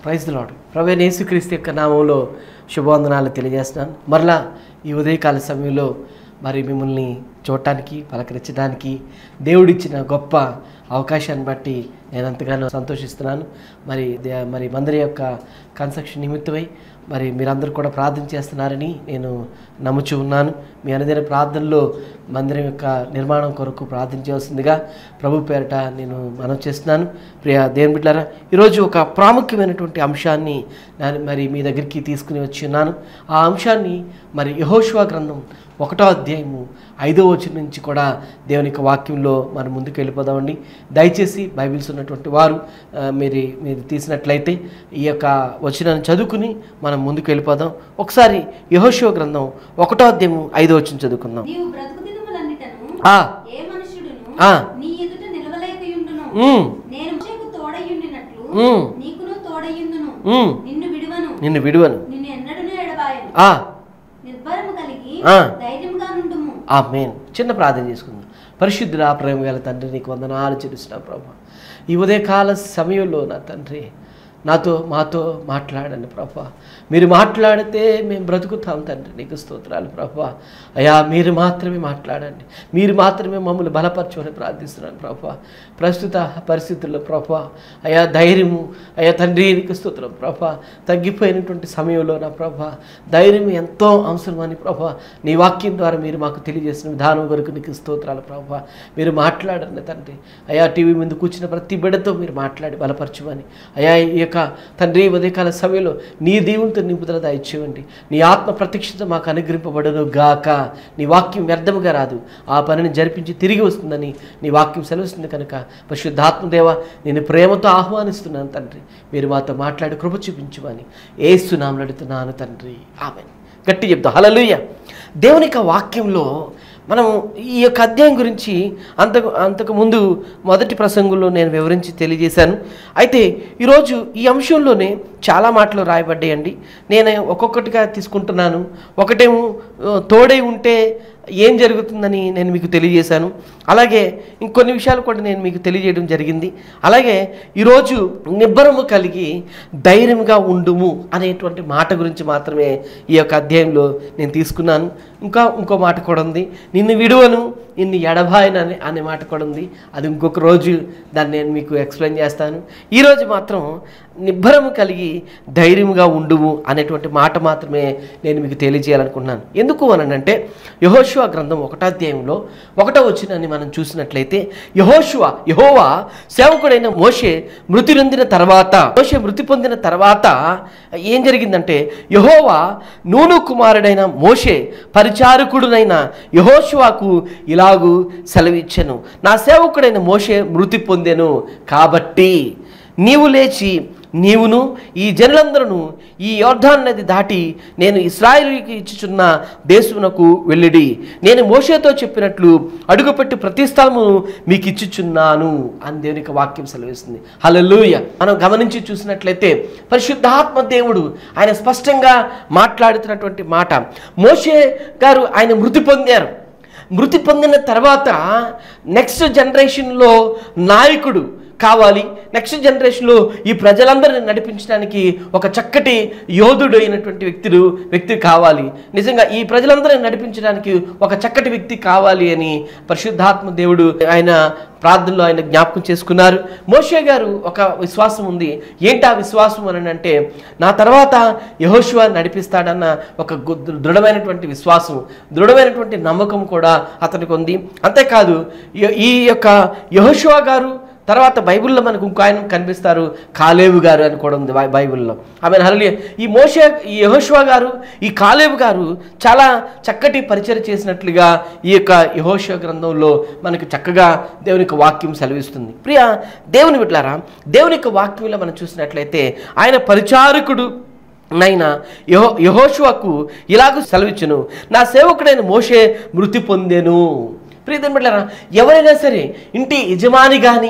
Praise లాడు ప్రభు యేసుక్రీస్తు యొక్క నామంలో శుభవందనాలు తెలియజేస్తున్నాను మరలా ఈ ఉదయకాల సమయంలో మరి మిమ్మల్ని చూడటానికి పలకరించడానికి దేవుడిచ్చిన గొప్ప అవకాశాన్ని బట్టి నేను ఎంతగానో సంతోషిస్తున్నాను మరి దే- మరి మందిరం యొక్క కన్స్ట్రక్షన్ నిమిత్తమై మరి మీరందరూ కూడా ప్రార్థన చేస్తున్నారని నేను నమ్ముచూ ఉన్నాను మీ అనుదిన ప్రార్థనలో మందిరం యొక్క నిర్మాణం కొరకు ప్రార్థన చేయాల్సిందిగా ప్రభు పేరట నేను మనం చేస్తున్నాను ప్రియ దేవుని బిడ్డారా ఈరోజు ఒక ప్రాముఖ్యమైనటువంటి అంశాన్ని నేను మరి మీ దగ్గరికి తీసుకుని వచ్చి ఉన్నాను ఆ అంశాన్ని మరి యహోశివా గ్రంథం ఒకటో అధ్యాయము ఐదో వచనం నుంచి కూడా దేవుని యొక్క వాక్యంలో మనం ముందుకు వెళ్ళిపోదామండి దయచేసి బైబిల్స్ ఉన్నటువంటి వారు ఆ, మీరు మీరు తీసినట్లయితే ఈ యొక్క వచనాన్ని చదువుకుని మనం ముందుకు వెళ్ళిపోదాం ఒకసారి యహోశివ గ్రంథం ఒకటో అధ్యాయము ఐదో వచనం చదువుకుందాం నీవు బ్రతుకు దినములన్నిటను ఆ, ఏ మనుషుడును ఆ. నీ ఎదుట నిలవలేకయుండును ఉమ్, నేను మోషేకు తోడయ్యుండినట్లు ఉమ్, నీకును తోడయ్యుందును ఉమ్, నిన్ను విడువను నిన్ను విడువను నిన్ను ఎన్నడూనూ ఎడబాయను ఆ, నిర్భరము కలిగి ఆ. ధైర్యముగా నుండుము ఆ మెయిన్ చిన్న ప్రార్థన చేసుకుందాం పరిశుద్ధుల ప్రేమ గల తండ్రి నీకు వందనాలు చెల్లిస్తున్నా ప్రభా ఈ ఉదయకాల సమయంలో నా తండ్రి నాతో మాతో మాట్లాడండి ప్రభా మీరు మాట్లాడితే మేము బ్రతుకుతాం తండ్రి నీకు స్తోత్రాలు ప్రభా అయా మీరు మాత్రమే మాట్లాడండి మీరు మాత్రమే మమ్మల్ని బలపరచమని ప్రార్థిస్తున్నాను ప్రభా ప్రస్తుత పరిస్థితుల్లో ప్రభా అయా ధైర్యము అయా తండ్రి నీకు స్తోత్రం ప్రభా తగ్గిపోయినటువంటి సమయంలో నా ప్రభా ధైర్యం ఎంతో అవసరమని ప్రభా నీ వాక్యం ద్వారా మీరు మాకు తెలియజేసిన విధానం వరకు నీకు స్తోత్రాలు ప్రభా మీరు మాట్లాడండి తండ్రి అయా టీవీ ముందు కూర్చున్న ప్రతి బిడ్డతో మీరు మాట్లాడి బలపరచమని అయా ఈ యొక్క తండ్రి ఉదయకాల సమయంలో నీ దీవులతో నింపుదల దయచేయండి నీ ఆత్మ ప్రత్యక్షత మాకు అనుగ్రహింపబడను గాక నీ వాక్యం వ్యర్థముగా రాదు ఆ పనిని జరిపించి తిరిగి వస్తుందని నీ వాక్యం సెలవుస్తుంది కనుక పరిశుద్ధాత్మదేవ నేను ప్రేమతో ఆహ్వానిస్తున్నాను తండ్రి మీరు మాతో మాట్లాడి కృప చూపించమని ఏస్తున్నాము అడుగుతున్నాను తండ్రి ఆమె గట్టి చెప్తా హలలుయ్య దేవుని యొక్క వాక్యంలో మనం ఈ యొక్క అధ్యాయం గురించి అంతకు అంతకు ముందు మొదటి ప్రసంగంలో నేను వివరించి తెలియజేశాను అయితే ఈరోజు ఈ అంశంలోనే చాలా మాటలు రాయబడ్డాయండి నేను ఒక్కొక్కటిగా తీసుకుంటున్నాను ఒకటేమో ఆ, తోడై ఉంటే ఏం జరుగుతుందని నేను మీకు తెలియజేశాను అలాగే ఇంకొన్ని విషయాలు కూడా నేను మీకు తెలియజేయడం జరిగింది అలాగే ఈరోజు నిబ్బరము కలిగి ధైర్యంగా ఉండుము అనేటువంటి మాట గురించి మాత్రమే ఈ యొక్క అధ్యాయంలో నేను తీసుకున్నాను ఇంకా ఇంకో మాట కూడా ఉంది నిన్ను విడువను నిన్ను ఎడబాయనని అనే మాట కూడా ఉంది అది ఇంకొక రోజు దాన్ని నేను మీకు ఎక్స్ప్లెయిన్ చేస్తాను ఈరోజు మాత్రం నిబ్బరము కలిగి ధైర్యముగా ఉండుము అనేటువంటి మాట మాత్రమే నేను మీకు తెలియజేయాలనుకుంటున్నాను ఎందుకు అనంటే యహోశివ గ్రంథం ఒకటో అధ్యాయంలో ఒకటో వచ్చినని మనం చూసినట్లయితే యహోశివ యహోవా సేవకుడైన మోషే మృతి నొందిన తర్వాత మోషే మృతి పొందిన తర్వాత ఏం జరిగిందంటే యహోవా నూను కుమారుడైన మోషే పరిచారకుడునైన యహోశివాకు ఇలాగూ సెలవిచ్చెను నా సేవకుడైన మోషే మృతి పొందెను కాబట్టి నీవు లేచి నీవును ఈ జనులందరూ ఈ యోర్ధాన్ నది దాటి నేను ఇస్రాయేలుకి ఇచ్చుచున్న దేశమునకు వెళ్ళిడి నేను మోషేతో చెప్పినట్లు అడుగుపెట్టి ప్రతి స్థలము మీకు ఇచ్చుచున్నాను అని దేవుని యొక్క వాక్యం సెలవిస్తుంది హల్లెలూయ మనం గమనించి చూసినట్లయితే పరిశుద్ధాత్మ దేవుడు ఆయన స్పష్టంగా మాట్లాడుతున్నటువంటి మాట మోషే గారు ఆయన మృతి పొందారు మృతి పొందిన తర్వాత నెక్స్ట్ జనరేషన్లో నాయకుడు కావాలి నెక్స్ట్ జనరేషన్లో ఈ ప్రజలందరిని నడిపించడానికి ఒక చక్కటి యోధుడు అయినటువంటి వ్యక్తులు వ్యక్తి కావాలి నిజంగా ఈ ప్రజలందరిని నడిపించడానికి ఒక చక్కటి వ్యక్తి కావాలి అని పరిశుద్ధాత్మ దేవుడు ఆయన ప్రార్థనలో ఆయన జ్ఞాపకం చేసుకున్నారు మోషే గారు ఒక విశ్వాసం ఉంది ఏంటి ఆ విశ్వాసం అని అంటే నా తర్వాత యహోశివ నడిపిస్తాడన్న ఒక గు- దృఢమైనటువంటి విశ్వాసం దృఢమైనటువంటి నమ్మకం కూడా అతనికి ఉంది అంతేకాదు ఈ- ఈ యొక్క యహోశివ గారు తర్వాత బైబిల్లో మనకు ఇంకో ఆయన కనిపిస్తారు కాలేవు గారు అని కూడా ఉంది బై- బైబిల్లో ఆమె హరలి ఈ మోషే ఈ యహోశివ గారు ఈ కాలేవు గారు చాలా చక్కటి పరిచయం చేసినట్లుగా ఈ యొక్క యహోశివ గ్రంథంలో మనకు చక్కగా దేవుని యొక్క వాక్యం సెలవిస్తుంది ప్రియ దేవుని బిడ్డలారా దేవుని యొక్క వాక్యంలో మనం చూసినట్లయితే ఆయన పరిచారకుడు నైనా యహో యహోశువకు ఇలాగ సెలవిచ్చును నా సేవకుడైన మోషే మృతి పొందెను ప్రియదని బిడ్డలారా ఎవరైనా సరే ఇంటి యజమాని కానీ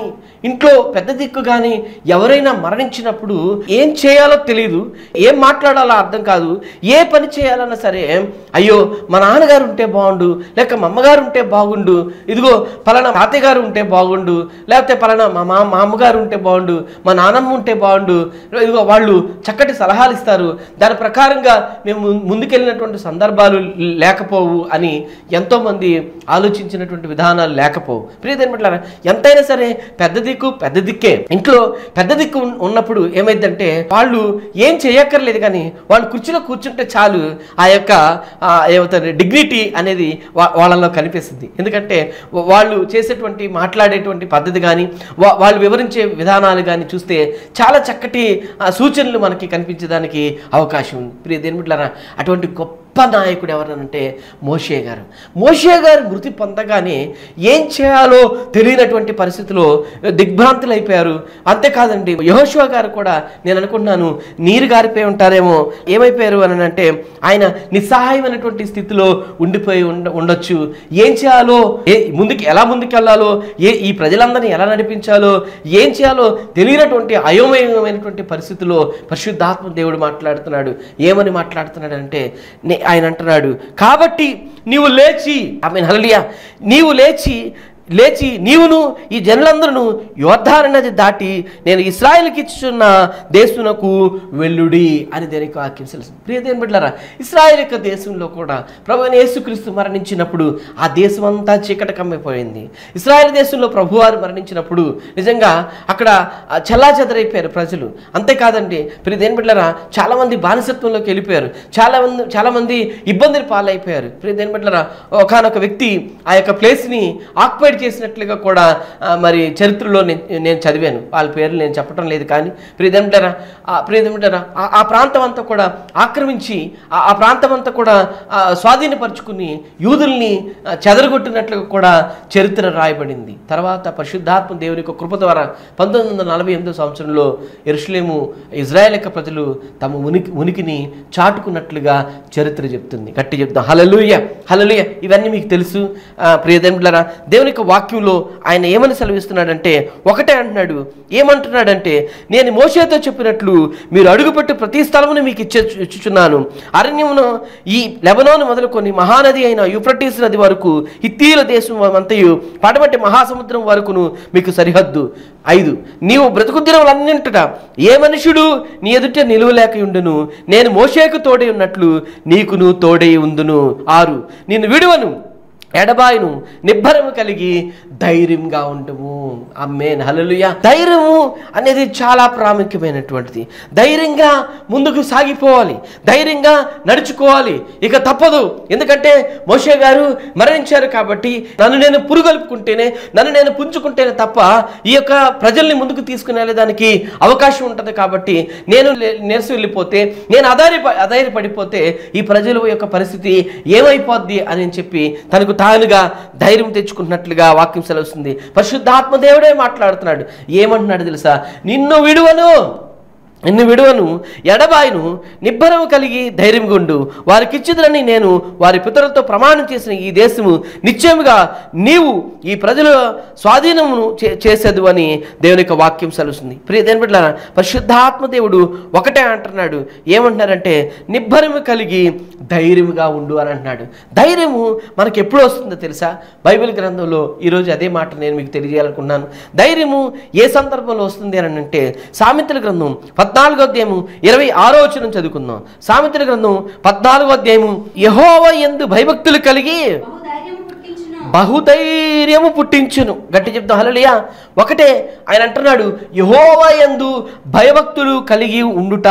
ఇంట్లో పెద్ద దిక్కు కానీ ఎవరైనా మరణించినప్పుడు ఏం చేయాలో తెలియదు ఏం మాట్లాడాలో అర్థం కాదు ఏ పని చేయాలన్నా సరే అయ్యో మా నాన్నగారు ఉంటే బాగుండు లేక మా అమ్మగారు ఉంటే బాగుండు ఇదిగో పలానా తాతయ్య గారు ఉంటే బాగుండు లేకపోతే పలానా మా మా మా అమ్మగారు ఉంటే బాగుండు మా నాన్నమ్మ ఉంటే బాగుండు ఇదిగో వాళ్ళు చక్కటి సలహాలు ఇస్తారు దాని ప్రకారంగా మేము ము- ముందుకెళ్ళినటువంటి సందర్భాలు లేకపోవు అని ఎంతోమంది ఆలోచించినటువంటి విధానాలు లేకపోవు ప్రియదేని పట్ల ఎంతైనా సరే పెద్ద దిక్కు పెద్ద దిక్కే ఇంట్లో పెద్ద దిక్కు ఉన్- ఉన్నప్పుడు ఏమైందంటే వాళ్ళు ఏం చేయక్కర్లేదు కానీ వాళ్ళు కుర్చీలో కూర్చుంటే చాలు ఆ యొక్క ఆ, ఏమవుతారు డిగ్నిటీ అనేది వా- వాళ్ళలో కనిపిస్తుంది ఎందుకంటే వా- వాళ్ళు చేసేటువంటి మాట్లాడేటువంటి పద్ధతి కానీ వా- వాళ్ళు వివరించే విధానాలు కానీ చూస్తే చాలా చక్కటి ఆ, సూచనలు మనకి కనిపించడానికి అవకాశం ఉంది ప్రియ దేనిమిట్లారా అటువంటి గొప్ప నాయకుడు ఎవరనంటే మోషే గారు మోషే గారు మృతి పొందగానే ఏం చేయాలో తెలియనటువంటి పరిస్థితిలో దిగ్భ్రాంతులు అయిపోయారు అంతేకాదండి యహోశివ గారు కూడా నేను అనుకుంటున్నాను నీరు గారిపోయి ఉంటారేమో ఏమైపోయారు అని అంటే ఆయన నిస్సహాయమైనటువంటి స్థితిలో ఉండిపోయి ఉండ ఉండొచ్చు ఏం చేయాలో ఏ ముందుకు ఎలా ముందుకెళ్లాలో ఏ ఈ ప్రజలందరినీ ఎలా నడిపించాలో ఏం చేయాలో తెలియనటువంటి అయోమయమైనటువంటి పరిస్థితిలో పరిశుద్ధాత్మ దేవుడు మాట్లాడుతున్నాడు ఏమని మాట్లాడుతున్నాడు అంటే నే- ఆయన అంటున్నాడు కాబట్టి నీవు లేచి ఆమె హలియా నీవు లేచి లేచి నీవును ఈ జనులందరూ యోద్ధార నది దాటి నేను ఇస్రాయల్కి ఇచ్చున్న దేశమునకు వెల్లుడి అని దేనికి వాక్యం తెలుసు ప్రియదేని బిడ్డారా ఇస్రాయల్ యొక్క దేశంలో కూడా ప్రభు అయిన యేసుక్రీస్తు మరణించినప్పుడు ఆ దేశం అంతా చీకట కమ్మిపోయింది ఇస్రాయల్ దేశంలో ప్రభువారు మరణించినప్పుడు నిజంగా అక్కడ చల్లా చెదరైపోయారు ప్రజలు అంతేకాదండి ప్రియదేని బిడ్డారా చాలామంది బానిసత్వంలోకి వెళ్ళిపోయారు చాలా మంది చాలామంది ఇబ్బందులు పాలైపోయారు ప్రియదేని బిడ్డారా ఒకనొక వ్యక్తి ఆ యొక్క ప్లేస్ని ఆక్యుపైడ్ చేసినట్లుగా కూడా ఆ, మరి చరిత్రలో నేను నేను చదివాను వాళ్ళ పేర్లు నేను చెప్పడం లేదు కానీ ప్రియదేమిటారా ఆ ప్రియదేమిటారా ఆ- ఆ ప్రాంతం అంతా కూడా ఆక్రమించి ఆ- ఆ ప్రాంతం అంతా కూడా ఆ, స్వాధీనపరుచుకుని యూదుల్ని ఆ, చెదరగొట్టినట్లుగా కూడా చరిత్ర రాయబడింది తర్వాత పరిశుద్ధాత్మ దేవుని యొక్క కృప ద్వారా పంతొమ్మిది వందల నలభై ఎనిమిదో సంవత్సరంలో ఎరుషులేము ఇజ్రాయెల్ యొక్క ప్రజలు తమ ఉనికి ఉనికిని చాటుకున్నట్లుగా చరిత్ర చెప్తుంది గట్టి చెప్తాం హలలుయ హలలుయ ఇవన్నీ మీకు తెలుసు ఆ, ప్రియదేములరా దేవుని యొక్క వాక్యంలో ఆయన ఏమని సెలవిస్తున్నాడంటే ఒకటే అంటున్నాడు ఏమంటున్నాడంటే నేను మోషేతో చెప్పినట్లు మీరు అడుగుపెట్టు ప్రతి స్థలమును మీకు ఇచ్చే ఇచ్చుచున్నాను అరణ్యమును ఈ లెబనోను మొదలుకొని మహానది అయిన యూఫ్రటీస్ నది వరకు హిత్తీల దేశం అంతయు పడమటి మహాసముద్రం వరకును మీకు సరిహద్దు ఐదు నీవు బ్రతుకు దినములన్నింటిట ఏ మనుషుడు నీ ఎదుట నిలువలేక ఉండును నేను మోషేకు తోడై ఉన్నట్లు నీకును తోడై ఉందును ఆరు నిన్ను విడువను ఎడబాయును నిబ్బరము కలిగి ధైర్యంగా ఉండము అమ్మేన్ హలలుయ ధైర్యము అనేది చాలా ప్రాముఖ్యమైనటువంటిది ధైర్యంగా ముందుకు సాగిపోవాలి ధైర్యంగా నడుచుకోవాలి ఇక తప్పదు ఎందుకంటే మోషే గారు మరణించారు కాబట్టి నన్ను నేను పురుగొల్పుకుంటేనే నన్ను నేను పుంజుకుంటేనే తప్ప ఈ యొక్క ప్రజల్ని ముందుకు తీసుకుని వెళ్ళడానికి అవకాశం ఉంటుంది కాబట్టి నేను లే- నెరసి వెళ్ళిపోతే నేను అధారి అధైర్యపడిపోతే ఈ ప్రజల యొక్క పరిస్థితి ఏమైపోద్ది అని చెప్పి తనకు తానుగా ధైర్యం తెచ్చుకుంటున్నట్లుగా వాక్యం సెలవుస్తుంది పరిశుద్ధాత్మ దేవుడే మాట్లాడుతున్నాడు ఏమంటున్నాడు తెలుసా నిన్ను విడువను నిన్ను విడువను ఎడబాయును నిబ్బరము కలిగి ధైర్యం గుండు వారికిచ్చిదని నేను వారి పితరులతో ప్రమాణం చేసిన ఈ దేశము నిశ్చయముగా నీవు ఈ ప్రజల స్వాధీనమును చే- చేసేదు అని దేవుని యొక్క వాక్యం సెలవుస్తుంది ప్రియ దేని బిడ్డ పరిశుద్ధాత్మ దేవుడు ఒకటే అంటున్నాడు ఏమంటున్నారంటే నిబ్బరము కలిగి ధైర్యముగా ఉండు అని అంటున్నాడు ధైర్యము మనకి ఎప్పుడు వస్తుందో తెలుసా బైబిల్ గ్రంథంలో ఈరోజు అదే మాట నేను మీకు తెలియజేయాలనుకున్నాను ధైర్యము ఏ సందర్భంలో వస్తుంది అని అంటే సామెతల గ్రంథం పద్నాలుగో అధ్యాయము ఇరవై ఆరో వచనం చదువుకుందాం సామెతల గ్రంథం పద్నాలుగో అధ్యాయము యహోవ ఎందు భయభక్తులు కలిగి బహుధైర్యము పుట్టించును బహుధైర్యము పుట్టించును గట్టి చెప్తాం హలలియా ఒకటే ఆయన అంటున్నాడు యహోవా యందు భయభక్తులు కలిగి ఉండుట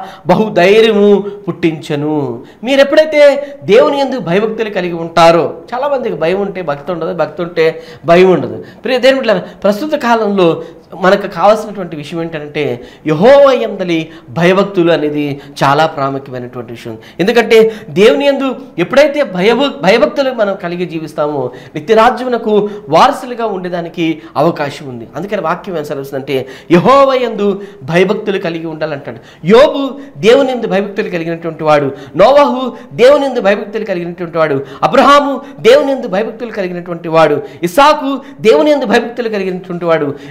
బహుధైర్యము పుట్టించను మీరు ఎప్పుడైతే దేవుని యందు భయభక్తులు కలిగి ఉంటారో చాలా మందికి భయం ఉంటే భక్తి ఉండదు భక్తి ఉంటే భయం ఉండదు ప్రియ దేవుని బిడ్డలారా, ప్రస్తుత కాలంలో మనకు కావాల్సినటువంటి విషయం ఏంటంటే యహోవ యందలి భయభక్తులు అనేది చాలా ప్రాముఖ్యమైనటువంటి విషయం ఎందుకంటే దేవుని యందు ఎప్పుడైతే భయభ భయభక్తులు మనం కలిగి జీవిస్తామో నిత్యరాజ్యమునకు వారసులుగా ఉండేదానికి అవకాశం ఉంది అందుకని వాక్యం ఏం సెలవుస్తుందంటే యహోవ యందు భయభక్తులు కలిగి ఉండాలంటాడు యోబు దేవుని యందు భయభక్తులు కలిగినటువంటి వాడు నోవహు దేవుని యందు భయభక్తులు కలిగినటువంటి వాడు అబ్రహాము దేవుని యందు భయభక్తులు కలిగినటువంటి వాడు ఇసాకు దేవుని యందు భయభక్తులు కలిగినటువంటి వాడు అలాగే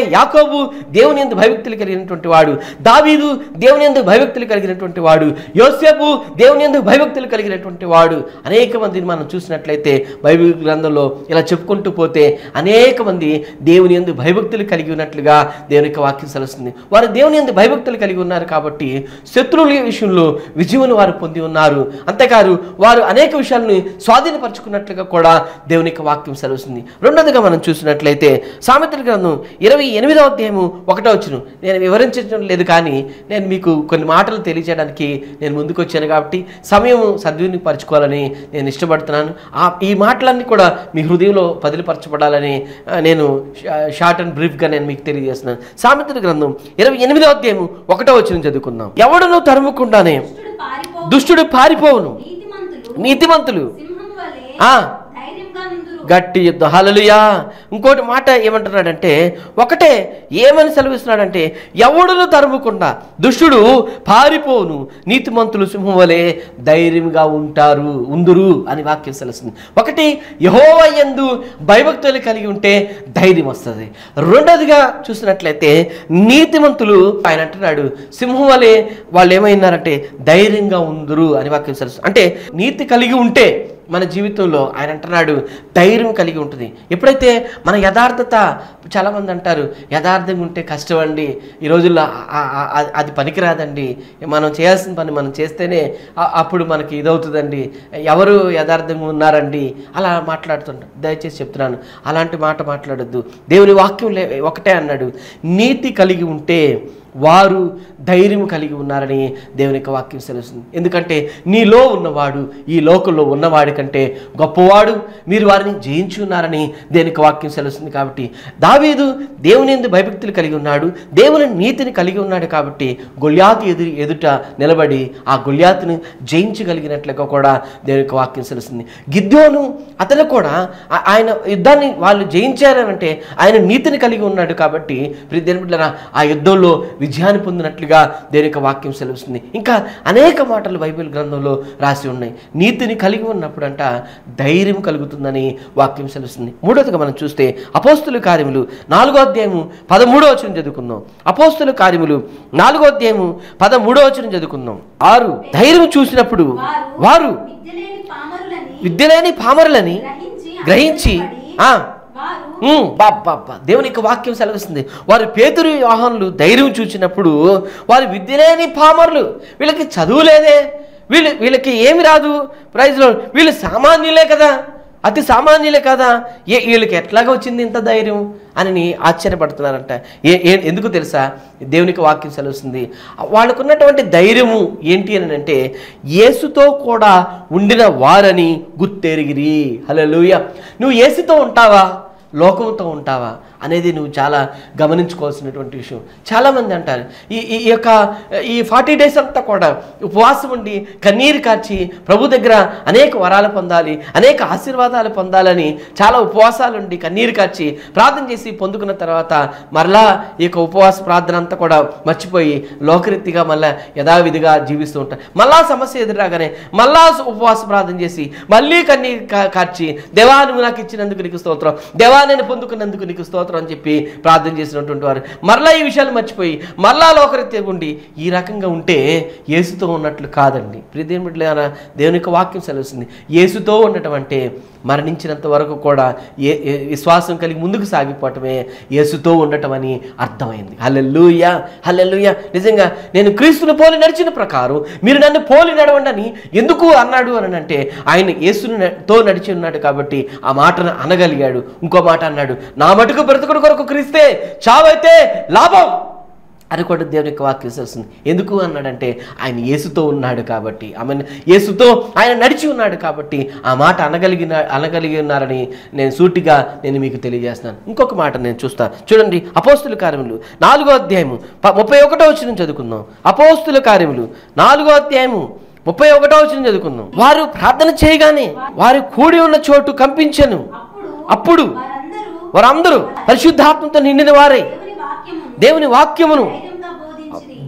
యాకోబు దేవుని ఎందు భయభక్తులు కలిగినటువంటి వాడు దావీదు దేవుని ఎందు భయభక్తులు కలిగినటువంటి వాడు యోసేపు దేవుని ఎందు భయభక్తులు కలిగినటువంటి వాడు అనేక మందిని మనం చూసినట్లయితే బైబిల్ గ్రంథంలో ఇలా చెప్పుకుంటూ పోతే అనేక మంది దేవుని ఎందు భయభక్తులు కలిగి ఉన్నట్లుగా దేవుని యొక్క వాక్యం సెలవుస్తుంది వారు దేవుని ఎందు భయభక్తులు కలిగి ఉన్నారు కాబట్టి శత్రువుల విషయంలో విజయమును వారు పొంది ఉన్నారు అంతేకాదు వారు అనేక విషయాలను స్వాధీనపరచుకున్నట్లుగా కూడా దేవుని యొక్క వాక్యం సెలవుస్తుంది రెండోదిగా మనం చూసినట్లయితే సామెతల గ్రంథం ఇరవై ఎనిమిదవ అధ్యాయము ఒకటో వచ్చును నేను వివరించడం లేదు కానీ నేను మీకు కొన్ని మాటలు తెలియజేయడానికి నేను ముందుకు వచ్చాను కాబట్టి సమయం సద్వినియోగపరచుకోవాలని నేను ఇష్టపడుతున్నాను ఆ ఈ మాటలన్నీ కూడా మీ హృదయంలో పదిలిపరచబడాలని ఆ, నేను షా- షార్ట్ అండ్ బ్రీఫ్గా నేను మీకు తెలియజేస్తున్నాను సామెతల గ్రంథం ఇరవై ఎనిమిదో అధ్యాయము ఒకటో వచ్చిన చదువుకుందాం ఎవడను తరుముకుండానే దుష్టుడు పారిపో దుష్టుడు పారిపోవును నీతిమంతులు నీతిమంతులు సింహం వలె ఆ. ధైర్యంగా నుందురు గట్టి యుద్ధం హలలుయా ఇంకోటి మాట ఏమంటున్నాడంటే ఒకటే ఏమని సెలవిస్తున్నాడంటే ఎవడును తరుముకుండా దుష్టుడు పారిపోను నీతిమంతులు సింహం వలె ధైర్యంగా ఉంటారు ఉందురు అని వాక్యం సెలవుస్తుంది ఒకటి యహోవ యందు భయభక్తులు కలిగి ఉంటే ధైర్యం వస్తుంది రెండోదిగా చూసినట్లయితే నీతిమంతులు ఆయన అంటున్నాడు సింహం వలె వాళ్ళు ఏమైనారంటే ధైర్యంగా ఉందురు అని వాక్యం సెలవుస్తుంది అంటే నీతి కలిగి ఉంటే మన జీవితంలో ఆయన అంటున్నాడు ధైర్యం కలిగి ఉంటుంది ఎప్పుడైతే మన యథార్థత చాలామంది అంటారు యథార్థంగా ఉంటే కష్టం అండి ఈ రోజుల్లో ఆ- ఆ- ఆ- అది పనికిరాదండి మనం చేయాల్సిన పని మనం చేస్తేనే ఆ- అప్పుడు మనకి ఇదవుతుందండి ఎవరు యథార్థంగా ఉన్నారండి అలా మాట్లాడుతుంటారు దయచేసి చెప్తున్నాను అలాంటి మాట మాట్లాడొద్దు దేవుని వాక్యం లే ఒకటే అన్నాడు నీతి కలిగి ఉంటే వారు ధైర్యం కలిగి ఉన్నారని దేవుని యొక్క వాక్యం సెలవుస్తుంది ఎందుకంటే నీలో ఉన్నవాడు ఈ లోకంలో ఉన్నవాడి కంటే గొప్పవాడు మీరు వారిని జయించి ఉన్నారని దేవుని యొక్క వాక్యం సెలవుస్తుంది కాబట్టి దావీదు దేవుని ఎందు భయభక్తులు కలిగి ఉన్నాడు దేవుని నీతిని కలిగి ఉన్నాడు కాబట్టి గొల్యాతు ఎదురు ఎదుట నిలబడి ఆ గొల్యాతును జయించగలిగినట్లుగా కూడా దేవుని యొక్క వాక్యం సెలవుస్తుంది గిద్యోను అతను కూడా ఆ- ఆయన యుద్ధాన్ని వాళ్ళు జయించారనంటే ఆయన నీతిని కలిగి ఉన్నాడు కాబట్టి ప్రియ దేవుని బిడ్డలారా, ఆ యుద్ధంలో విజయాన్ని పొందినట్లుగా దేవుని యొక్క వాక్యం సెలవుస్తుంది ఇంకా అనేక మాటలు బైబిల్ గ్రంథంలో రాసి ఉన్నాయి నీతిని కలిగి ఉన్నప్పుడు అంట ధైర్యం కలుగుతుందని వాక్యం సెలవుస్తుంది మూడవదిగా మనం చూస్తే అపోస్తుల కార్యములు నాలుగో అధ్యాయము పదమూడో వచనం చదువుకుందాం అపోస్తుల కార్యములు నాలుగో అధ్యాయము పదమూడో వచనం చదువుకుందాం ఆరు ధైర్యం చూసినప్పుడు వారు విద్యలేని పామరులని విద్యలేని పామరులని గ్రహించి గ్రహించి ఆ వారు ఉమ్, బాబ్బా దేవుని యొక్క వాక్యం సెలవిస్తుంది వారు పేతురు వాహనులు ధైర్యం చూచినప్పుడు వారు విద్యలేని పామరులు వీళ్ళకి చదువు లేదే వీళ్ళు వీళ్ళకి ఏమి రాదు ప్రైజ్లో వీళ్ళు సామాన్యులే కదా అతి సామాన్యులే కదా ఏ వీళ్ళకి ఎట్లాగా వచ్చింది ఇంత ధైర్యం అని ఆశ్చర్యపడుతున్నారంట ఏ ఏ- ఎందుకు తెలుసా దేవునికి వాక్యం సెలవుస్తుంది వాళ్ళకున్నటువంటి ధైర్యము ఏంటి అని అంటే యేసుతో కూడా ఉండిన వారని గుర్తెరిగిరి హల్లెలూయా నువ్వు యేసుతో ఉంటావా లోకంతో ఉంటావా అనేది నువ్వు చాలా గమనించుకోవాల్సినటువంటి విషయం చాలామంది అంటారు ఈ ఈ ఈ యొక్క ఈ ఫార్టీ డేస్ అంతా కూడా ఉపవాసం ఉండి కన్నీరు కార్చి ప్రభు దగ్గర అనేక వరాలు పొందాలి అనేక ఆశీర్వాదాలు పొందాలని చాలా ఉపవాసాలు ఉండి కన్నీరు కార్చి ప్రార్థన చేసి పొందుకున్న తర్వాత మరలా ఈ యొక్క ఉపవాస ప్రార్థన అంతా కూడా మర్చిపోయి లోకరీతిగా మళ్ళా యథావిధిగా జీవిస్తూ ఉంటారు మళ్ళా సమస్య ఎదురాగానే మళ్ళా ఉపవాస ప్రార్థన చేసి మళ్ళీ కన్నీరు కా- కార్చి దేవా నువ్వు నాకు ఇచ్చినందుకు నీకు స్తోత్రం దేవా నేను పొందుకున్నందుకు నీకు స్తోత్రం అని చెప్పి ప్రార్థన చేసినటువంటి వారు మరలా ఈ విషయాలు మర్చిపోయి మరలా లోకరీత్యా ఉండి ఈ రకంగా ఉంటే యేసుతో ఉన్నట్లు కాదండి ప్రియదేవుని బిడ్డలారా, దేవుని యొక్క వాక్యం సెలవుస్తుంది యేసుతో ఉండటం అంటే మరణించినంత వరకు కూడా ఏ ఏ- విశ్వాసం కలిగి ముందుకు సాగిపోవటమే యేసుతో ఉండటం అని అర్థమైంది హల్లెలూయ హల్లెలూయ నిజంగా నేను క్రీస్తుని పోలి నడిచిన ప్రకారం మీరు నన్ను పోలి నడవండి అని ఎందుకు అన్నాడు అని అంటే ఆయన యేసుని న- తో నడిచి ఉన్నాడు కాబట్టి ఆ మాటను అనగలిగాడు ఇంకో మాట అన్నాడు నా మటుకు బ్రతుకుడు కొరకు క్రీస్తే చావైతే లాభం అని కూడా దేవుని యొక్క వాక్యం వస్తుంది ఎందుకు అన్నాడంటే ఆయన యేసుతో ఉన్నాడు కాబట్టి ఆమె యేసుతో ఆయన నడిచి ఉన్నాడు కాబట్టి ఆ మాట అనగలిగిన అనగలిగి ఉన్నారని నేను సూటిగా నేను మీకు తెలియజేస్తున్నాను ఇంకొక మాట నేను చూస్తా చూడండి అపోస్తుల కార్యములు నాలుగో అధ్యాయము ప- ముప్పై ఒకటో వచ్చిన చదువుకుందాం అపోస్తుల కార్యములు నాలుగో అధ్యాయము ముప్పై ఒకటో వచ్చిన చదువుకుందాం వారు ప్రార్థన చేయగానే వారు కూడి ఉన్న చోటు కంపించను అప్పుడు అప్పుడు వారందరూ వారందరూ పరిశుద్ధాత్మతో నిండిన వారై దేవుని వాక్యమును దేవుని వాక్యమును ధైర్యంగా బోధించిరి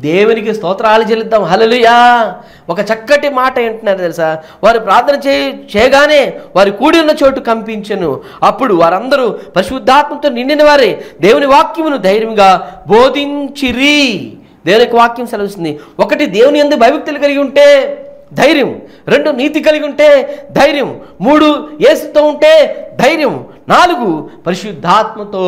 దేవునికి స్తోత్రాలు చెల్లిద్దాం హల్లెలూయా ఒక చక్కటి మాట ఏంటున్నారు తెలుసా వారు ప్రార్థన చే చేయగానే వారి కూడి ఉన్న చోటు కంపించను అప్పుడు వారందరూ పరిశుద్ధాత్మతో నిండిన వారే దేవుని వాక్యమును ధైర్యంగా బోధించిరి దేవునికి వాక్యం సెలవుస్తుంది ఒకటి దేవుని ఎందు భయభక్తులు కలిగి ఉంటే ధైర్యం రెండు నీతి కలిగి ఉంటే ధైర్యం మూడు ఏసుతో ఉంటే ధైర్యం నాలుగు పరిశుద్ధాత్మతో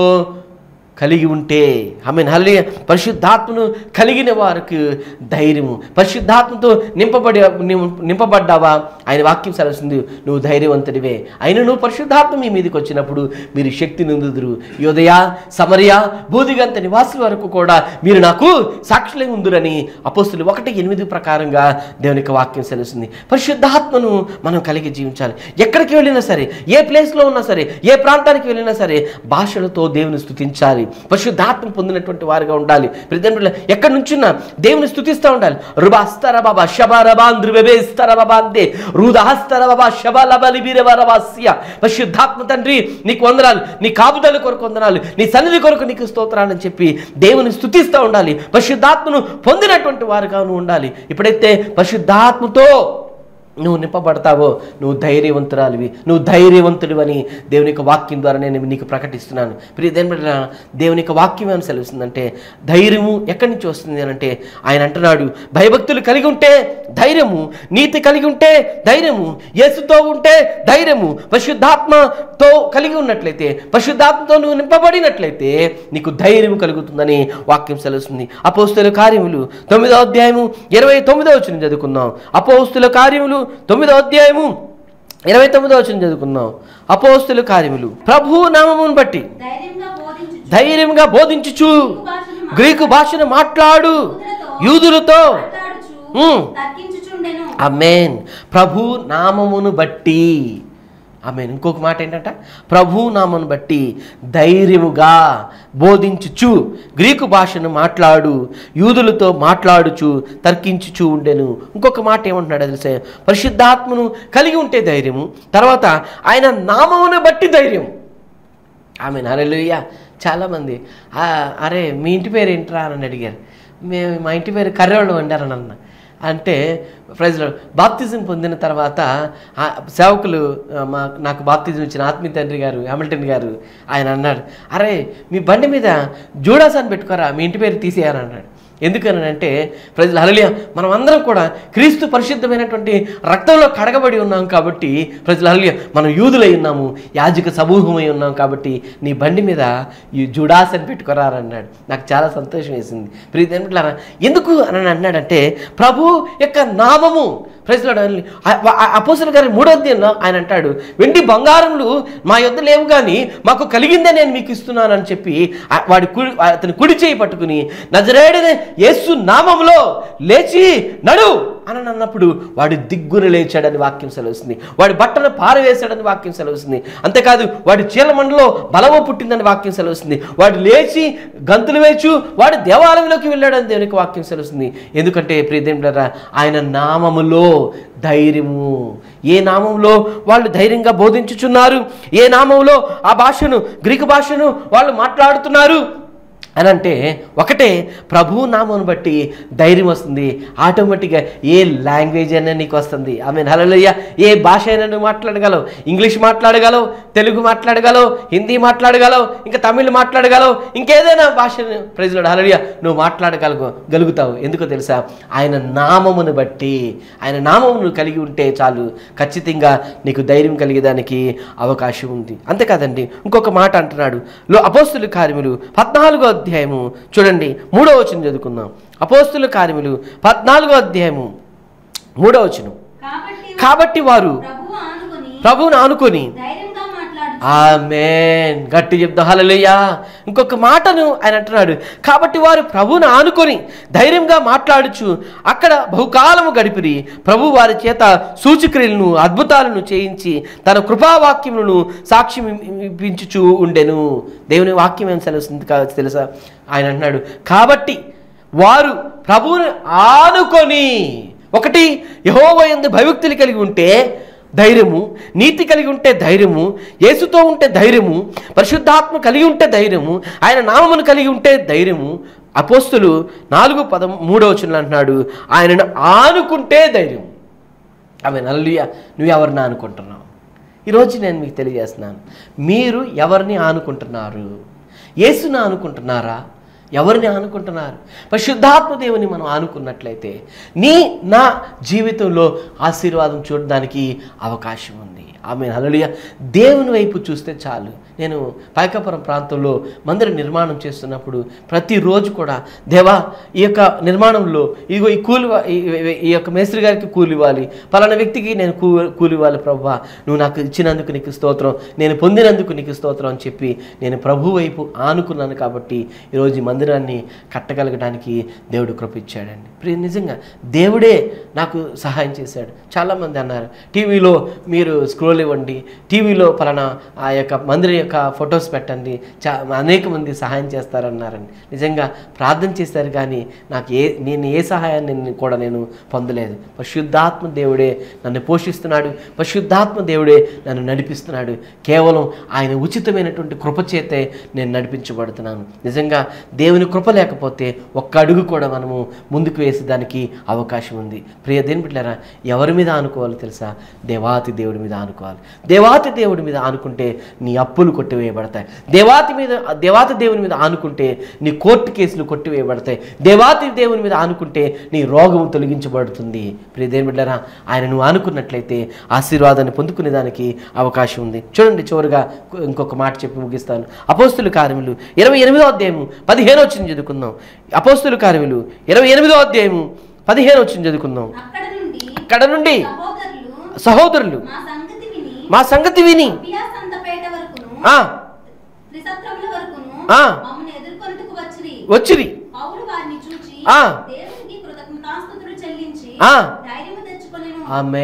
కలిగి ఉంటే ఐ మీన్ హల్లి పరిశుద్ధాత్మను కలిగిన వారికి ధైర్యము పరిశుద్ధాత్మతో నింపబడి నిం- నింపబడ్డావా ఆయన వాక్యం సెలవుస్తుంది నువ్వు ధైర్యవంతుడివే అయిన నువ్వు పరిశుద్ధాత్మ మీ మీదకి వచ్చినప్పుడు మీరు శక్తి నుందుదురు యోదయ సమరయ బూదిగంత నివాసుల వరకు కూడా మీరు నాకు సాక్షులై ఉందురని అపోస్తులు ఒకటి ఎనిమిది ప్రకారంగా దేవునికి వాక్యం సెలవుస్తుంది పరిశుద్ధాత్మను మనం కలిగి జీవించాలి ఎక్కడికి వెళ్ళినా సరే ఏ ప్లేస్లో ఉన్నా సరే ఏ ప్రాంతానికి వెళ్ళినా సరే భాషలతో దేవుని స్తుతించాలి పరిశుద్ధాత్మ పొందినటువంటి వారిగా ఉండాలి ప్రతిదండ్రులు ఎక్కడి నుంచున్నా దేవుని స్తుతిస్తూ ఉండాలి రుబాస్తర బాబా శబరబాంధ్రుబేస్తర బాబా అందే రుదాస్తర బాబా శబలబలిబిరవరవాస్య పరిశుద్ధాత్మ తండ్రి నీకు వందనాలు నీ కాపుదల కొరకు వందనాలు నీ సన్నిధి కొరకు నీకు స్తోత్రాలని చెప్పి దేవుని స్తుతిస్తూ ఉండాలి పరిశుద్ధాత్మను పొందినటువంటి వారుగా నువ్వు ఉండాలి ఎప్పుడైతే పరిశుద్ధాత్మతో నువ్వు నింపబడతావో నువ్వు ధైర్యవంతురాలివి నువ్వు ధైర్యవంతుడివని దేవుని యొక్క వాక్యం ద్వారా నేను నీకు ప్రకటిస్తున్నాను ప్రియ దేవుని బిడ్డలారా, దేవుని యొక్క వాక్యం ఏమని సెలవుస్తుందంటే ధైర్యము ఎక్కడి నుంచి వస్తుంది అని అంటే ఆయన అంటున్నాడు భయభక్తులు కలిగి ఉంటే ధైర్యము నీతి కలిగి ఉంటే ధైర్యము యేసుతో ఉంటే ధైర్యము పరిశుద్ధాత్మతో కలిగి ఉన్నట్లయితే పరిశుద్ధాత్మతో నువ్వు నింపబడినట్లయితే నీకు ధైర్యం కలుగుతుందని వాక్యం సెలవుస్తుంది అపోస్తుల కార్యములు తొమ్మిదో అధ్యాయము ఇరవై తొమ్మిదో వచ్చిన చదువుకుందాం అపోస్తుల కార్యములు తొమ్మిదో అధ్యాయము ఇరవై తొమ్మిదో వచ్చిన చదువుకుందాం అపోస్తుల కార్యములు ప్రభు నామమును బట్టి ధైర్యంగా బోధించు ధైర్యంగా బోధించుచు గ్రీకు భాషను మాట్లాడు యూదులతో మాట్లాడుచు ఉమ్. తర్కించుచుండెను అమేన్ ప్రభు నామమును బట్టి ఆమెన్ ఇంకొక మాట ఏంటంట ప్రభు నామమును బట్టి ధైర్యముగా బోధించుచు గ్రీకు భాషను మాట్లాడు యూదులతో మాట్లాడుచు తర్కించుచు ఉండెను ఇంకొక మాట ఏమంటున్నాడు తెలిసే పరిశుద్ధాత్మను కలిగి ఉంటే ధైర్యము తర్వాత ఆయన నామమును బట్టి ధైర్యం ఆమె నరలుయ్య చాలామంది "ఆ, అరే మీ ఇంటి పేరు ఏంట్రా అని అడిగారు మేము మా ఇంటి పేరు కర్రోళ్ళు వండారని అన్న అంటే ప్రైజ్లో బాప్తిజం పొందిన తర్వాత ఆ సేవకులు ఆ, మా నాకు బాప్తిజం ఇచ్చిన ఆత్మీయ తండ్రి గారు హ్యామిల్టన్ గారు ఆయన అన్నాడు అరే మీ బండి మీద జూడాస్ అని పెట్టుకోరా మీ ఇంటి పేరు తీసేయని అన్నాడు ఎందుకని అంటే ప్రజలు హరలియ మనం అందరం కూడా క్రీస్తు పరిశుద్ధమైనటువంటి రక్తంలో కడగబడి ఉన్నాం కాబట్టి ప్రజలు హరలియ మనం యూదులై ఉన్నాము యాజక సమూహమై ఉన్నాం కాబట్టి నీ బండి మీద ఈ జుడాస్ అని పెట్టుకోరారన్నాడు నాకు చాలా సంతోషం వేసింది ప్రీతి ఎందుకు అని అన్నాడంటే ప్రభు యొక్క నామము ప్రజలు అపోసల గారి మూడో అధ్యాయంలో ఆయన అంటాడు వెండి బంగారములు మా యొద్ద లేవు కానీ మాకు కలిగిందే నేను మీకు ఇస్తున్నానని చెప్పి ఆ- వాడి కుడి అతని కుడి చేయి పట్టుకుని నజరేడనే యేసు నామములో లేచి నడు అని అన్నప్పుడు వాడి దిగ్గున లేచాడని వాక్యం సెలవుస్తుంది వాడి బట్టను పారవేశాడని వాక్యం సెలవుస్తుంది అంతేకాదు వాడి చీలమండలో బలము పుట్టిందని వాక్యం సెలవుస్తుంది వాడు లేచి గంతులు వేచు వాడు దేవాలయంలోకి వెళ్ళాడని దేవునికి వాక్యం సెలవుస్తుంది ఎందుకంటే ప్రియదేవులారా ఆయన నామములో ధైర్యము ఏ నామంలో వాళ్ళు ధైర్యంగా బోధించుచున్నారు ఏ నామంలో ఆ భాషను గ్రీకు భాషను వాళ్ళు మాట్లాడుతున్నారు అని అంటే ఒకటే ప్రభు నామను బట్టి ధైర్యం వస్తుంది ఆటోమేటిక్గా ఏ లాంగ్వేజ్ అయినా నీకు వస్తుంది ఐ మీన్ హలోయ ఏ భాష అయినా నువ్వు మాట్లాడగలవు ఇంగ్లీష్ మాట్లాడగలవు తెలుగు మాట్లాడగలవు హిందీ మాట్లాడగలవు ఇంకా తమిళ్ మాట్లాడగలవు ఇంకేదైనా భాషను ప్రజలు హలోయ నువ్వు మాట్లాడగలగు గలుగుతావు ఎందుకో తెలుసా ఆయన నామమును బట్టి ఆయన నామమును కలిగి ఉంటే చాలు ఖచ్చితంగా నీకు ధైర్యం కలిగేదానికి అవకాశం ఉంది అంతేకాదండి ఇంకొక మాట అంటున్నాడు లో అపోస్తుల కార్యములు పద్నాలుగో అధ్యాయము చూడండి మూడో వచనం చదువుకుందాం అపోస్తుల కార్యములు పద్నాలుగో అధ్యాయము మూడో వచనం కాబట్టి కాబట్టి వారు ప్రభువు ఆనుకొని ప్రభువును ఆనుకొని ధైర్యంగా మాట్లాడు ఆమెన్ గట్టి చెప్తా హల్లెలూయా ఇంకొక మాటను ఆయన అంటున్నాడు కాబట్టి వారు ప్రభువును ఆనుకొని ధైర్యంగా మాట్లాడుచు అక్కడ బహుకాలము గడిపిరి ప్రభు వారి చేత సూచక్రియలను అద్భుతాలను చేయించి తన కృపావాక్యములను సాక్ష్యం ఇప్పించుచు ఉండెను దేవుని వాక్యం ఏం సెలవుస్తుంది కావచ్చు తెలుసా ఆయన అంటున్నాడు కాబట్టి వారు ప్రభువుని ఆనుకొని ఒకటి యహోవయందు భయభక్తులు కలిగి ఉంటే ధైర్యము నీతి కలిగి ఉంటే ధైర్యము యేసుతో ఉంటే ధైర్యము పరిశుద్ధాత్మ కలిగి ఉంటే ధైర్యము ఆయన నామమును కలిగి ఉంటే ధైర్యము అపోస్తులు నాలుగు పదం మూడో వచనంలో అంటున్నాడు ఆయనను ఆనుకుంటే ధైర్యం ఆమె నల్లుయ నువ్వు ఎవరిని ఆనుకుంటున్నావు ఈరోజు నేను మీకు తెలియజేస్తున్నాను మీరు ఎవరిని ఆనుకుంటున్నారు యేసుని ఆనుకుంటున్నారా ఎవరిని ఆనుకుంటున్నారు పరిశుద్ధాత్మ దేవుని మనం ఆనుకున్నట్లయితే నీ నా జీవితంలో ఆశీర్వాదం చూడడానికి అవకాశం ఉంది ఆమె హలలుయ దేవుని వైపు చూస్తే చాలు నేను పైకాపురం ప్రాంతంలో మందిర నిర్మాణం చేస్తున్నప్పుడు ప్రతిరోజు కూడా దేవా ఈ యొక్క నిర్మాణంలో ఇగో ఈ కూలి ఈ యొక్క మేస్త్రి గారికి కూలి ఇవ్వాలి పలానా వ్యక్తికి నేను కూ కూలి ఇవ్వాలి ప్రభు నువ్వు నాకు ఇచ్చినందుకు నీకు స్తోత్రం నేను పొందినందుకు నీకు స్తోత్రం అని చెప్పి నేను ప్రభు వైపు ఆనుకున్నాను కాబట్టి ఈరోజు ఈ మందిరాన్ని కట్టగలగడానికి దేవుడు కృప ఇచ్చాడండి ప్రియ నిజంగా దేవుడే నాకు సహాయం చేశాడు చాలామంది అన్నారు టీవీలో మీరు స్క్రోల్ ఇవ్వండి టీవీలో పలానా ఆ యొక్క మందిరం యొక్క ఫొటోస్ పెట్టండి చా అనేక మంది సహాయం చేస్తారన్నారండి నిజంగా ప్రార్థన చేశారు కానీ నాకు ఏ నేను ఏ సహాయాన్ని నేను కూడా నేను పొందలేదు పరిశుద్ధాత్మ దేవుడే నన్ను పోషిస్తున్నాడు పరిశుద్ధాత్మ దేవుడే నన్ను నడిపిస్తున్నాడు కేవలం ఆయన ఉచితమైనటువంటి కృప చేతే నేను నడిపించబడుతున్నాను నిజంగా దేవుని కృప లేకపోతే ఒక్క అడుగు కూడా మనము ముందుకు వేసేదానికి అవకాశం ఉంది ప్రియ దేని బిడ్డారా ఎవరి మీద ఆనుకోవాలో తెలుసా దేవాతి దేవుడి మీద ఆనుకోవాలి దేవాతి దేవుడి మీద ఆనుకుంటే నీ అప్పులు కొట్టివేయబడతాయి దేవాతి మీద దేవాతి దేవుని మీద ఆనుకుంటే నీ కోర్టు కేసులు కొట్టివేయబడతాయి దేవాతి దేవుని మీద ఆనుకుంటే నీ రోగం తొలగించబడుతుంది ప్రియ దేని బిడ్డారా ఆయన నువ్వు ఆనుకున్నట్లయితే ఆశీర్వాదాన్ని పొందుకునే దానికి అవకాశం ఉంది చూడండి చివరిగా ఇంకొక మాట చెప్పి ముగిస్తాను అపోస్తుల కార్యములు ఇరవై ఎనిమిదో అధ్యాయము పదిహేను వచ్చింది చదువుకుందాం అపోస్తుల కార్యములు ఇరవై ఎనిమిదో అధ్యాయము పదిహేను వచ్చింది చదువుకుందాం అక్కడ నుండి అక్కడ నుండి సహోదరులు సహోదరులు మా సంగతి విని మా సంగతి విని అభ్యాసంతపేట వరకును ఆ త్రిసత్రముల వరకును ఆ. మమ్మల్ని ఎదుర్కొనుటకు వచ్చిరి వచ్చిరి పౌలు వారిని చూచి ఆ. దేవునికి కృతజ్ఞతాస్తుతులు చెల్లించి ఆ. ధైర్యము తెచ్చుకొనెను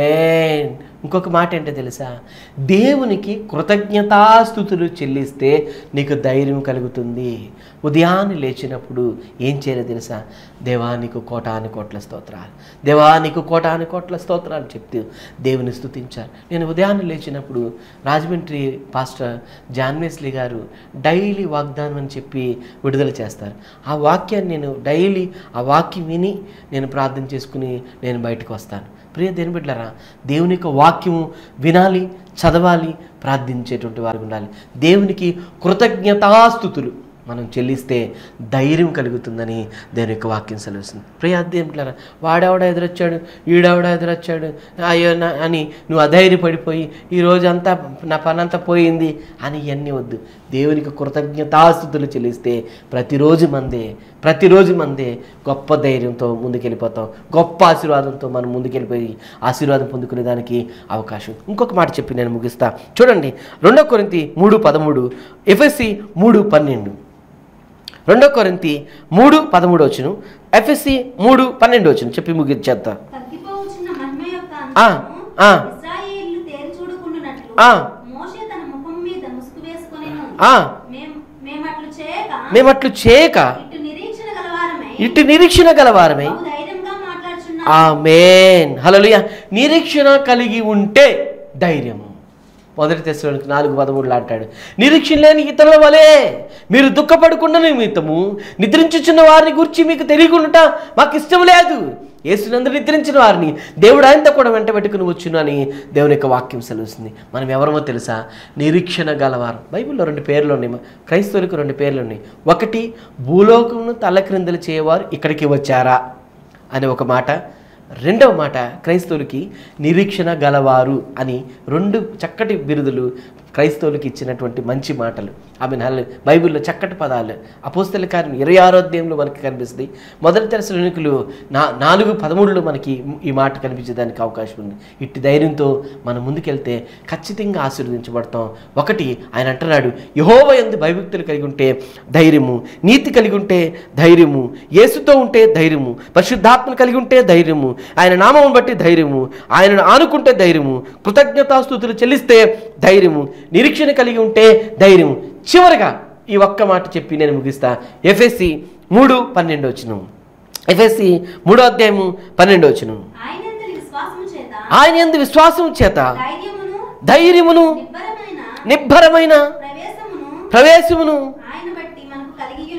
ఆమేన్ ఇంకొక మాట ఏంటో తెలుసా దేవునికి కృతజ్ఞతాస్థుతులు చెల్లిస్తే నీకు ధైర్యం కలుగుతుంది ఉదయాన్నే లేచినప్పుడు ఏం చేయాలో తెలుసా దేవానికి కోటాని కోట్ల స్తోత్రాలు దేవానికి కోటాని కోట్ల స్తోత్రాలు చెప్తూ దేవుని స్తుతించారు నేను ఉదయాన్నే లేచినప్పుడు రాజమండ్రి పాస్టర్ జాన్వేస్లీ గారు డైలీ వాగ్దానం అని చెప్పి విడుదల చేస్తారు ఆ వాక్యాన్ని నేను డైలీ ఆ వాక్యం విని నేను ప్రార్థన చేసుకుని నేను బయటకు వస్తాను ప్రియ దేని బిడ్డలారా దేవుని యొక్క వాక్యము వినాలి చదవాలి ప్రార్థించేటువంటి వారు ఉండాలి దేవునికి కృతజ్ఞతాస్థుతులు మనం చెల్లిస్తే ధైర్యం కలుగుతుందని దేవుని యొక్క వాక్యం సెలవుస్తుంది ప్రియ దేని బిడ్డలారా వాడెవడ ఎదురొచ్చాడు ఈడెవడ ఎదురొచ్చాడు అయ్యో నా- అని నువ్వు అధైర్యపడిపోయి ఈ రోజంతా నా పనంతా పోయింది అని ఇవన్నీ వద్దు దేవునికి కృతజ్ఞతాస్థుతులు చెల్లిస్తే ప్రతిరోజు మందే ప్రతిరోజు మందే గొప్ప ధైర్యంతో ముందుకెళ్ళిపోతాం గొప్ప ఆశీర్వాదంతో మనం ముందుకెళ్ళిపోయి ఆశీర్వాదం పొందుకునే దానికి అవకాశం ఉంది. ఇంకొక మాట చెప్పి నేను ముగిస్తా చూడండి రెండో కొరింతి మూడు పదమూడు ఎఫ్ఎస్సి మూడు పన్నెండు రెండో కొరింతి మూడు పదమూడు వచ్చును ఎఫ్ఎస్సి మూడు పన్నెండు వచ్చును చెప్పి ముగించేద్దాం తగ్గిపోవచ్చున్న మహిమ యొక్క ఆ, అంతము ఆ. ఇశ్రాయేలు తేరి చూడకుండానట్లు ఆ. మోషే తన ముఖం మీద ముసుగు వేసుకొనెను ఆ, మేం మేమట్లు చేయక మేమట్లు చేయక ఇటు నిరీక్షణ గలవారమై ఇటు నిరీక్షణ గలవారమై బహు ధైర్యంగా మాట్లాడుచున్నాం ఆమేన్ హల్లెలూయా నిరీక్షణ కలిగి ఉంటే ధైర్యము మొదటి తెశలోనికి నాలుగు పదమూడులో అంటాడు నిరీక్షణ లేని ఇతరుల వలె మీరు దుఃఖపడకుండా నిమిత్తము నిద్రించుచున్న వారిని గురించి మీకు తెలియకుండా మాకు ఇష్టం లేదు యేసునందు నిద్రించిన వారిని దేవుడు ఆయనతో కూడా వెంట పెట్టుకుని వచ్చును అని దేవుని యొక్క వాక్యం సెలవుస్తుంది మనం ఎవరమో తెలుసా నిరీక్షణ గలవారు బైబిల్లో రెండు పేర్లు ఉన్నాయి క్రైస్తవులకు రెండు పేర్లు ఉన్నాయి ఒకటి భూలోకమును తలక్రిందలు చేయవారు ఇక్కడికి వచ్చారా అనే ఒక మాట రెండవ మాట క్రైస్తవులకి నిరీక్షణ గలవారు అని రెండు చక్కటి బిరుదులు క్రైస్తవులకి ఇచ్చినటువంటి మంచి మాటలు ఆమె నల్ల బైబిల్లో చక్కటి పదాలు అపోస్తల కార్యం ఇరవై ఆరో అధ్యాయంలో మనకి కనిపిస్తుంది మొదటి తెరసలునికులు నా నాలుగు పదమూడులో మనకి ఈ మాట కనిపించేదానికి అవకాశం ఉంది ఇట్టి ధైర్యంతో మనం ముందుకెళ్తే ఖచ్చితంగా ఆశీర్వదించబడతాం ఒకటి ఆయన అంటున్నాడు యహోవ ఎందు భయభక్తులు కలిగి ఉంటే ధైర్యము నీతి కలిగి ఉంటే ధైర్యము యేసుతో ఉంటే ధైర్యము పరిశుద్ధాత్మను కలిగి ఉంటే ధైర్యము ఆయన నామం బట్టి ధైర్యము ఆయనను ఆనుకుంటే ధైర్యము కృతజ్ఞతాస్తుతులు చెల్లిస్తే ధైర్యము నిరీక్షణ కలిగి ఉంటే ధైర్యము చివరిగా ఈ ఒక్క మాట చెప్పి నేను ముగిస్తా ఎఫ్ఎస్సి మూడు పన్నెండు వచ్చును ఎఫ్ఎస్సి మూడో అధ్యాయము పన్నెండు వచ్చును ఆయన యందు విశ్వాసము చేత ఆయన ఎందు విశ్వాసం చేత ధైర్యమును ధైర్యమును నిబ్బరమైన నిబ్బరమైన ప్రవేశమును ప్రవేశమును ఆయన బట్టి మనకు కలిగి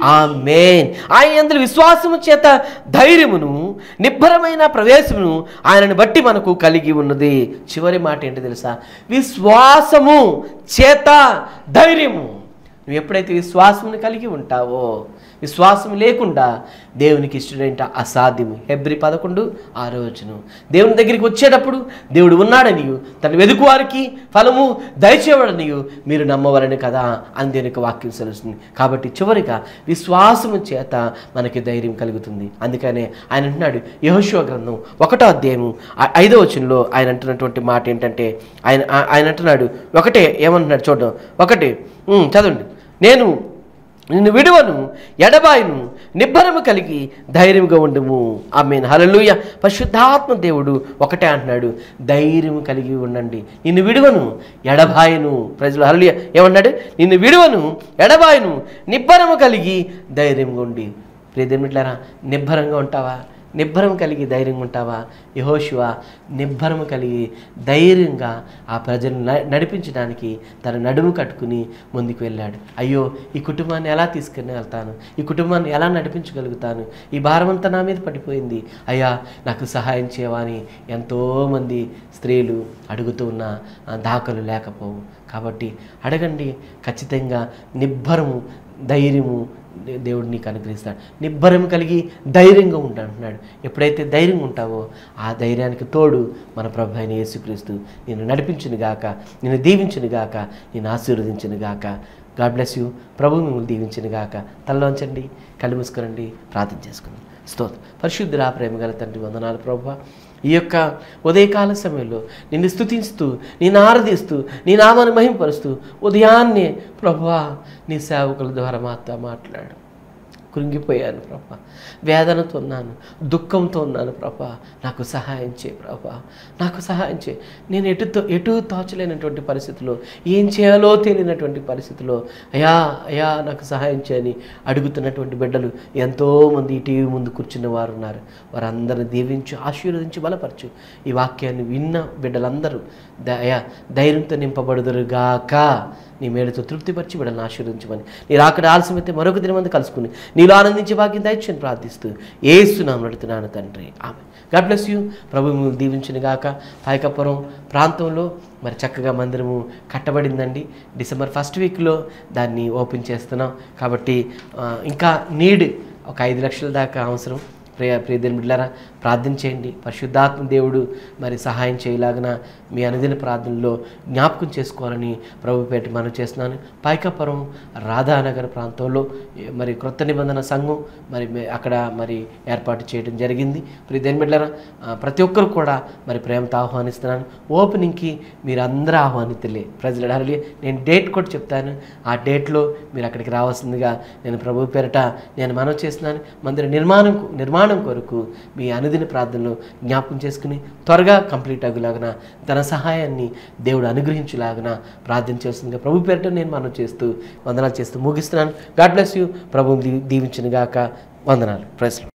ఆ మేన్ ఆయన ఎందులో విశ్వాసము చేత ధైర్యమును నిబ్బరమైన ప్రవేశమును ఆయనను బట్టి మనకు కలిగి ఉన్నది చివరి మాట ఏంటి తెలుసా విశ్వాసము చేత ధైర్యము నువ్వు ఎప్పుడైతే విశ్వాసమును కలిగి ఉంటావో విశ్వాసం లేకుండా దేవునికి ఇష్టడంట అసాధ్యము హెబ్రి పదకొండు ఆ రోజును దేవుని దగ్గరికి వచ్చేటప్పుడు దేవుడు ఉన్నాడనియు తన వెదుకు వారికి ఫలము దయచేవాడనియు మీరు నమ్మవలని కదా అని దేనికి వాక్యం సెలుస్తుంది కాబట్టి చివరిగా విశ్వాసము చేత మనకి ధైర్యం కలుగుతుంది అందుకనే ఆయన అంటున్నాడు యహోశివ గ్రంథం ఒకటో అధ్యాయము ఆ- ఐదో వచనంలో ఆయన అంటున్నటువంటి మాట ఏంటంటే ఆయన ఆ- ఆయన అంటున్నాడు ఒకటే ఏమంటున్నాడు చూడడం ఒకటి ఉమ్, చదవండి నేను నిన్ను విడువను ఎడబాయును నిబ్బరము కలిగి ధైర్యంగా ఉండుము ఆమెన్ హల్లెలూయా పరిశుద్ధాత్మ దేవుడు ఒకటే అంటున్నాడు ధైర్యం కలిగి ఉండండి నిన్ను విడువను ఎడబాయును ప్రజలు హల్లెలూయా ఏమన్నాడు నిన్ను విడువను ఎడబాయును నిబ్బరము కలిగి ధైర్యంగా ఉండి ప్రియదేమిట్లారా నిబ్బరంగా ఉంటావా నిబ్బరం కలిగి ధైర్యంగా ఉంటావా యహోశివ నిబ్బరం కలిగి ధైర్యంగా ఆ ప్రజలను న- నడిపించడానికి తన నడుము కట్టుకుని ముందుకు వెళ్ళాడు అయ్యో ఈ కుటుంబాన్ని ఎలా తీసుకుని వెళ్తాను ఈ కుటుంబాన్ని ఎలా నడిపించగలుగుతాను ఈ భారమంతా నా మీద పడిపోయింది అయ్యా నాకు సహాయం చేయవా అని ఎంతోమంది స్త్రీలు అడుగుతూ ఉన్న ఆ, దాఖలు లేకపోవు కాబట్టి అడగండి ఖచ్చితంగా నిబ్బరము ధైర్యము దే- దేవుడు నీకు అనుగ్రహిస్తాడు నిబ్బరం కలిగి ధైర్యంగా ఉండు అంటున్నాడు ఎప్పుడైతే ధైర్యంగా ఉంటావో ఆ ధైర్యానికి తోడు మన ప్రభు అయిన యేసుక్రీస్తు నిన్ను నడిపించును గాక నిన్ను దీవించును గాక నిన్ను ఆశీర్వదించును గాక గాడ్ బ్లెస్ యూ ప్రభు మిమ్మల్ని దీవించును గాక తలలోంచండి కళ్ళు మూసుకురండి ప్రార్థన చేసుకుందాం స్తోత్రం పరిశుద్ధురా ప్రేమ గల తండ్రి వందనాలు ప్రభు ఈ యొక్క ఉదయకాల సమయంలో నిన్ను స్తుతిస్తూ నిన్ను ఆరాధిస్తూ నీ నామాన్ని మహింపరుస్తూ ఉదయాన్నే ప్రభువా నీ సేవకుల ద్వారా మాతో మాట్లాడు కృంగిపోయాను ప్రభా వేదనతో ఉన్నాను దుఃఖంతో ఉన్నాను ప్రభా నాకు సహాయం చేయి ప్రభా నాకు సహాయం చేయి నేను ఎటు తో- ఎటు తోచలేనటువంటి పరిస్థితిలో ఏం చేయాలో తెలియనటువంటి పరిస్థితిలో అయా అయా నాకు సహాయం చేయని అడుగుతున్నటువంటి బిడ్డలు ఎంతోమంది ఈ టీవీ ముందు కూర్చున్న వారు ఉన్నారు వారందరిని దీవించి ఆశీర్వదించి బలపరచు ఈ వాక్యాన్ని విన్న బిడ్డలందరూ ద- అయా ధైర్యంతో నింపబడుదురుగాక నీ మేలుతో తృప్తిపరిచి బిడ్డలను ఆశీర్వదించమని నీ రాకడ ఆలస్యమైతే మరొక దినమంది కలుసుకుని నీలో ఆనందించే భాగ్యం దయచేని ప్రార్థిస్తూ ఏస్తున్నాను నడుతున్నాను తండ్రి ఆమె గాడ్ బ్లెస్ యూ ప్రభు మిమ్మల్ని దీవించిన గాక పాయకపురం ప్రాంతంలో మరి చక్కగా మందిరము కట్టబడిందండి డిసెంబర్ ఫస్ట్ వీక్లో దాన్ని ఓపెన్ చేస్తున్నాం కాబట్టి ఆ, ఇంకా నీడ్ ఒక ఐదు లక్షల దాకా అవసరం ప్రియ ప్రియదేని బిడ్డారా ప్రార్థన చేయండి పరిశుద్ధాత్మ దేవుడు మరి సహాయం చేయలాగిన మీ అనుదిన ప్రార్థనలో జ్ఞాపకం చేసుకోవాలని ప్రభుపేట మనం చేస్తున్నాను పైకపురం రాధానగర్ ప్రాంతంలో ఏ, మరి క్రొత్త నిబంధన సంఘం మరి మే- అక్కడ మరి ఏర్పాటు చేయడం జరిగింది ప్రియదేని బిడ్డారా ఆ, ప్రతి ఒక్కరు కూడా మరి ప్రేమతో ఆహ్వానిస్తున్నాను ఓపెనింగ్కి మీరు అందరూ ఆహ్వానితులే ప్రజలు అడగాలి నేను డేట్ కూడా చెప్తాను ఆ డేట్లో మీరు అక్కడికి రావాల్సిందిగా నేను ప్రభు పేరట నేను మనవి చేస్తున్నాను మందిర నిర్మాణం నిర్మాణం కొరకు మీ అనుదిన ప్రార్థనలో జ్ఞాపకం చేసుకుని త్వరగా కంప్లీట్ అగులాగన తన సహాయాన్ని దేవుడు అనుగ్రహించులాగన ప్రార్థన చేస్తుందిగా ప్రభు పేరట నేను మనం చేస్తూ వందనాలు చేస్తూ ముగిస్తున్నాను గాడ్ బ్లెస్ యూ ప్రభు దీవించిన గాక వందనాలు ప్రశ్న